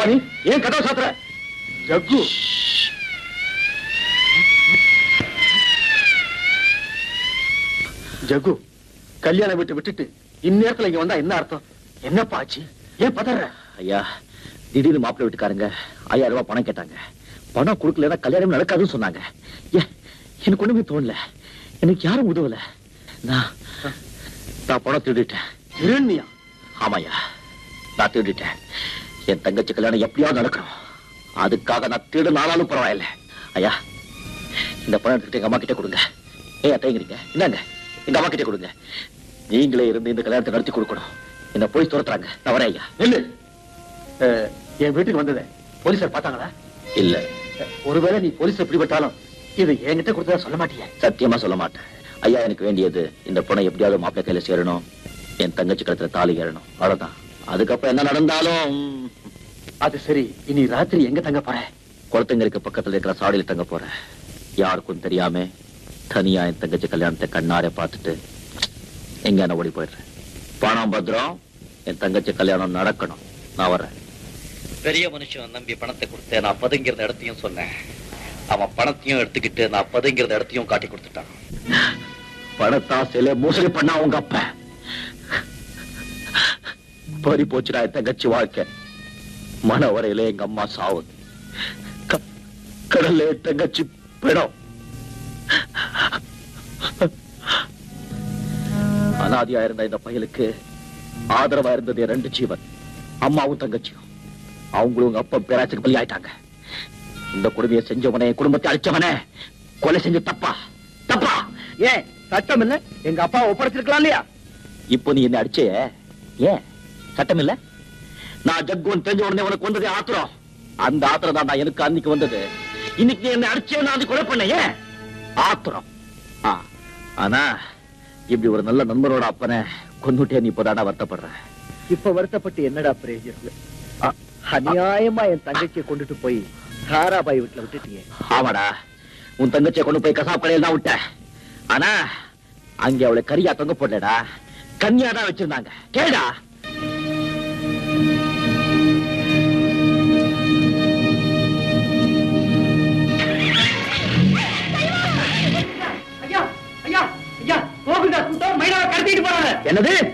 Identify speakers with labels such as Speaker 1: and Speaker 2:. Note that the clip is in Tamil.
Speaker 1: யாரப்பா நீ ஏன் கதவை சாத்துற ஜக்கு ஜகு கல்யாண வீட்டை விட்டுட்டு இந்நேரத்துல இங்க வந்தா என்ன அர்த்தம் என்னப்பா ஆச்சு ஏன் பதற
Speaker 2: ஐயா திடீர்னு மாப்பிள்ளை வீட்டுக்காரங்க ஐயாயிரம் ரூபாய் பணம் கேட்டாங்க பணம் கொடுக்கலன்னா கல்யாணம் நடக்காதுன்னு சொன்னாங்க ஏ எனக்கு ஒண்ணுமே தோணல எனக்கு யாரும் உதவல நான் நான் பணம் திருடிட்டேன்
Speaker 1: திருண்ணியா
Speaker 2: ஆமாய்யா நான் திருடிட்டேன் என் தங்கச்சி கல்யாணம் எப்படியாவது நடக்கணும் அதுக்காக நான் திருடு நாளாலும் பரவாயில்ல ஐயா இந்த பணம் எடுத்துக்கிட்டு எங்க அம்மா கிட்ட கொடுங்க ஏன் அத்தைங்கிறீங்க என்னங்க எங்க அம்மா கிட்ட கொடுங்க நீங்களே இருந்து இந்த கல்யாணத்தை நடத்தி கொடுக்கணும் என்ன போய் துரத்துறாங்க நான் வரேன் ஐயா
Speaker 1: இல்ல என் வீட்டுக்கு வந்ததே போலீசார் பார்த்தாங்களா
Speaker 2: இல்ல
Speaker 1: அஹ், ஒருவேளை நீ போலீஸ் பிடிபட்டாலும் இது என்கிட்ட கொடுத்ததா சொல்ல மாட்டியா
Speaker 2: சத்தியமா சொல்ல மாட்டேன் ஐயா எனக்கு வேண்டியது இந்த பணம் எப்படியாவது மாப்பிள்ளை கையில சேரணும் என் தங்கச்சி கழுத்துல தாலி ஏறணும் அவ்வளவுதான் அதுக்கப்புறம் என்ன நடந்தாலும் ம்,
Speaker 1: அது சரி இனி ராத்திரி எங்க தங்க போற
Speaker 2: குளத்தங்கருக்கு பக்கத்துல இருக்கிற சாடியில தங்க போறேன் யாருக்கும் தெரியாம தனியா என் தங்கச்சி கல்யாணத்தை கண்ணார பார்த்துட்டு எங்க என்ன ஓடி போயிடுறேன் பணம் பத்திரம் என் தங்கச்சி கல்யாணம் நடக்கணும் நான் வர்றேன் பெரிய மனுஷன் நம்பி பணத்தை கொடுத்தேன் நான் பதுங்கிறத இடத்தையும் சொன்னேன் அவன் பணத்தையும் எடுத்துக்கிட்டு நான் பதுங்கிறத இடத்தையும் காட்டி கொடுத்துட்டான் பணத்தாசையில மோசடி பண்ணா உங்க அப்ப பறி போச்சுடா என் தங்கச்சி வாழ்க்கை மன வரையில எங்க அம்மா சாவுது க- கடல்ல என் தங்கச்சி பிடம் அனாதியா இருந்த இந்த பயலுக்கு ஆதரவா இருந்தது என் ரெண்டு ஜீவன் அம்மாவும் தங்கச்சியும் அவங்களும் உங்க அப்பா பேராச்சுக்கு பலி ஆயிட்டாங்க இந்த கொடுமையை செஞ்சவனே என் குடும்பத்தை அழிச்சவனே கொலை செஞ்ச தப்பா தப்பா
Speaker 1: ஏன் சட்டம் இல்ல எங்க அப்பா ஒப்படைச்சிருக்கலாம் இல்லையா
Speaker 2: இப்போ நீ என்ன அடிச்சே ஏன் சட்டம் இல்ல நான் ஜக்குவன் தெரிஞ்ச உடனே உனக்கு வந்ததே ஆத்திரம் அந்த ஆத்திரம் தான் எனக்கு அன்னைக்கு வந்தது இன்னைக்கு நீ என்ன அடிச்சே நான் வந்து கொலை பண்ண ஏன் ஆத்திரம் ஆ, ஆனா இப்படி ஒரு நல்ல நண்பரோட அப்பனை கொன்னுட்டே நீ இப்போதாடா வருத்தப்படுற
Speaker 1: இப்ப வருத்தப்பட்டு என்னடா பிரயோஜனம் அ- அநியாயமா என் தங்கச்சியை கொண்டுட்டு போய் தாராபாய் வீட்டுல விட்டுட்டீங்க
Speaker 2: ஆமாடா உன் தங்கச்சியை கொண்டு போய் கசாப் கடையில் தான் விட்ட ஆனா அங்க அவளை கரியா தொங்க போடலடா கன்னியா தான் வச்சிருந்தாங்க கேடா
Speaker 1: ஐயா ஐயா ஐயா கோகுல்தாஸ் கூட்டம் மைனாவை கடத்திட்டு போறாங்க
Speaker 2: என்னது